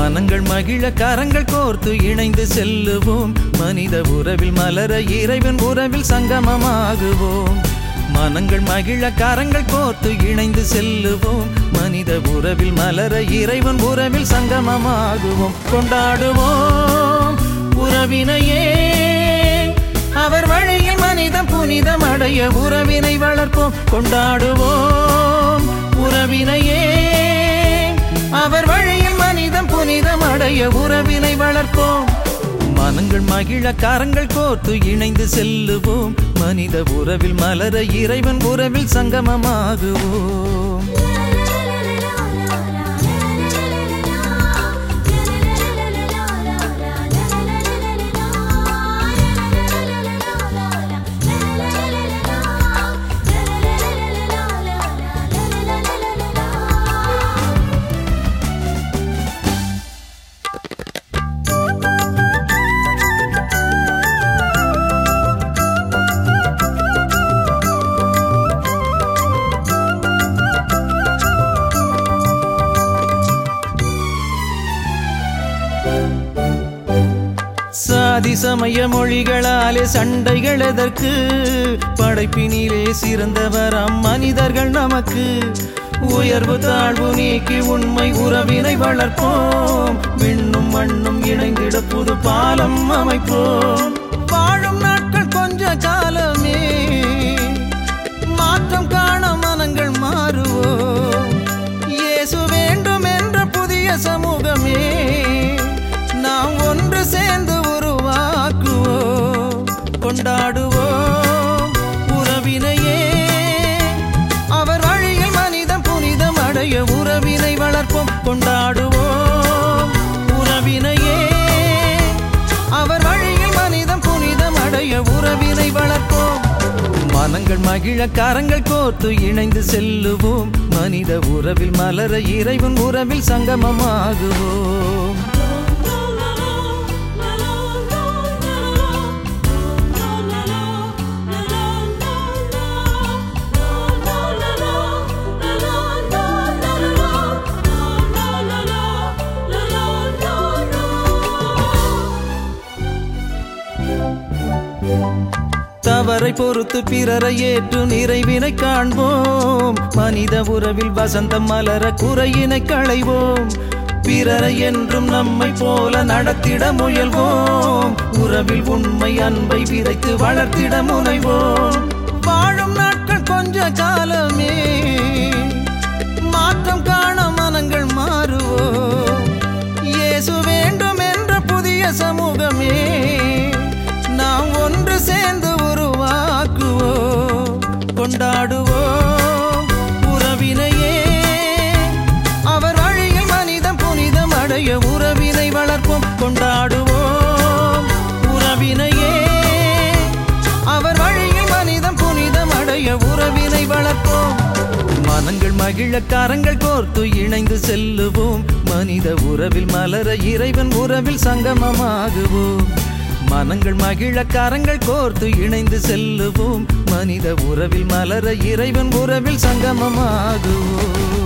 மனங்கள் மகிழ கரங்கள் கோர்த்து இணைந்து செல்லுவோம் மனித உறவில் மலர இறைவன் உறவில் சங்கமமாகுவோம் மனங்கள் மகிழ கரங்கள் கோர்த்து இணைந்து செல்லுவோம் மனித உறவில் மலர இறைவன் உறவில் சங்கமமாகுவோம் கொண்டாடுவோம் உறவினையே அவர் வழியில் மனிதம் புனிதம் அடைய உறவினை வளர்ப்போம் கொண்டாடுவோம் உறவினையே அவர் வழியில் மனிதம் புனிதம் அடைய உறவினை வளர்ப்போம் மனங்கள் மகிழ கரங்கள் கோர்த்து இணைந்து செல்லுவோம் மனித உறவில் மலர இறைவன் உறவில் சங்கமமாகுவோம் சாதி சமய மொழிகளாலே சண்டைகள் எதற்கு படைப்பினிலே சிறந்தவராம் மனிதர்கள் நமக்கு உயர்வு தாழ்வு நீக்கி உண்மை உறவினை வளர்ப்போம் விண்ணும் மண்ணும் இணைந்திட புது பாலம் அமைப்போம் வாழும் நாட்கள் கொஞ்ச காலமே மாற்றம் காண மனங்கள் மாறுவோம் இயேசு வேண்டும் என்ற புதிய சமூகமே நாம் ஒன்று சேர்ந்து உருவாக்குவோம் கொண்டாடுவோம் உறவினையே அவர் வழியில் மனிதம் புனிதம் அடைய உறவினை வளர்ப்போம் கொண்டாடுவோம் உறவினையே அவர் வழியில் மனிதம் புனிதம் அடைய உறவினை வளர்ப்போம் மனங்கள் மகிழ கரங்கள் கோர்த்து இணைந்து செல்லுவோம் மனித உறவில் மலர இறைவன் உறவில் சங்கமமாகுவோம் தவறை பொறுத்து பிறரை ஏற்று நிறைவினை காண்போம் மனித உறவில் வசந்தம் மலர குறையினை களைவோம் பிறரை என்றும் நம்மை போல நடத்திட முயல்வோம் உறவில் உண்மை அன்பை விதைத்து வளர்த்திட முனைவோம் வாழும் நாட்கள் கொஞ்ச காலமே மாற்றம் காண மனங்கள் மாறுவோம் இயேசு வேண்டும் என்ற புதிய சமூகமே நாம் ஒன்று சேர்ந்து உருவாக்குவோம் கொண்டாடுவோம் உறவினையே அவர் வழியில் மனிதம் புனிதம் அடைய உறவினை வளர்ப்போம் கொண்டாடுவோம் உறவினையே அவர் வழியில் மனிதம் புனிதம் அடைய உறவினை வளர்ப்போம் மனங்கள் மகிழ கரங்கள் கோர்த்து இணைந்து செல்லுவோம் மனித உறவில் மலர இறைவன் உறவில் சங்கமமாகுவோம் மனங்கள் மகிழ கரங்கள் கோர்த்து இணைந்து செல்லுவோம் மனித உறவில் மலர இறைவன் உறவில் சங்கமமாகுவோம்